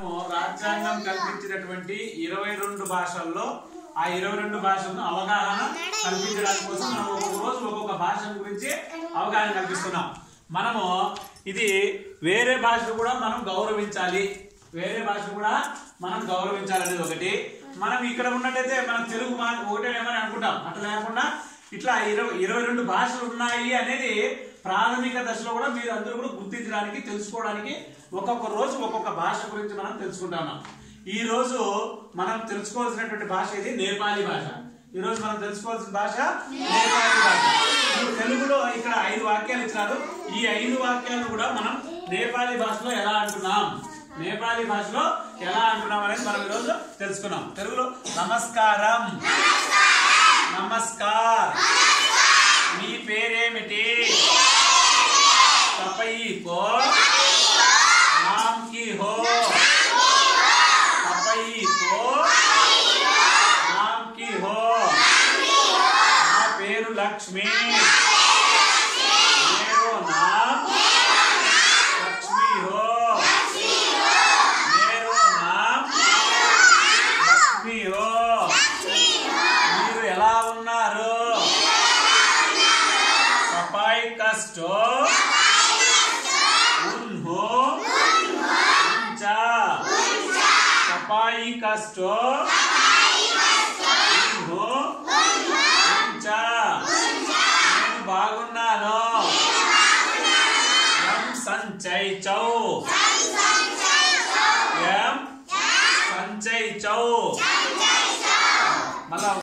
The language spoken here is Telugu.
రాజ్యాంగం కల్పించినటువంటి ఇరవై రెండు భాషల్లో ఆ ఇరవై రెండు భాషలను అవగాహన కల్పించడానికి కోసం మనం ఒక్కొక్క రోజు ఒక్కొక్క భాష గురించి అవగాహన కల్పిస్తున్నాం మనము ఇది వేరే భాషను కూడా మనం గౌరవించాలి వేరే భాష కూడా మనం గౌరవించాలనేది ఒకటి మనం ఇక్కడ ఉన్నట్టయితే మనం తెలుగు మా ఒకటే ఏమని అనుకుంటాం అట్లా లేకుండా ఇట్లా ఇరవై ఇరవై రెండు భాషలు ఉన్నాయి అనేది ప్రాథమిక దశలో కూడా మీరు అందరూ కూడా గుర్తించడానికి తెలుసుకోవడానికి ఒక్కొక్క రోజు ఒక్కొక్క భాష గురించి మనం తెలుసుకుంటున్నాం ఈ రోజు మనం తెలుసుకోవాల్సినటువంటి భాష ఇది నేపాలీ భాష ఈ రోజు మనం తెలుసుకోవాల్సిన భాష నేపాలీ భాష ఇప్పుడు తెలుగులో ఇక్కడ ఐదు వాక్యాలు ఇచ్చినారు ఈ ఐదు వాక్యాలు కూడా మనం నేపాలీ భాషలో ఎలా అంటున్నాం నేపాలీ భాషలో ఎలా అంటున్నాం అనేది మనం ఈరోజు తెలుసుకున్నాం తెలుగులో నమస్కారం నమస్కార్ మీ పేరేమిటి తపయి కో నామ్ కి హో తపయి కో నామ్ కి హో నా పేరు లక్ష్మి मेरो नाम लक्ष्मी हो मेरो नाम లక్ష్మి హో మీరు ఎలా ఉన్నారు సఫాయి కష్టో ఉన్ హో ఉంచా సఫాయి కష్టో ఉన్ హో ఉంచా నేను బాగున్నాను ఎం సంచయ్ చౌ ఎం సంచయ్ చౌ మళ్ళా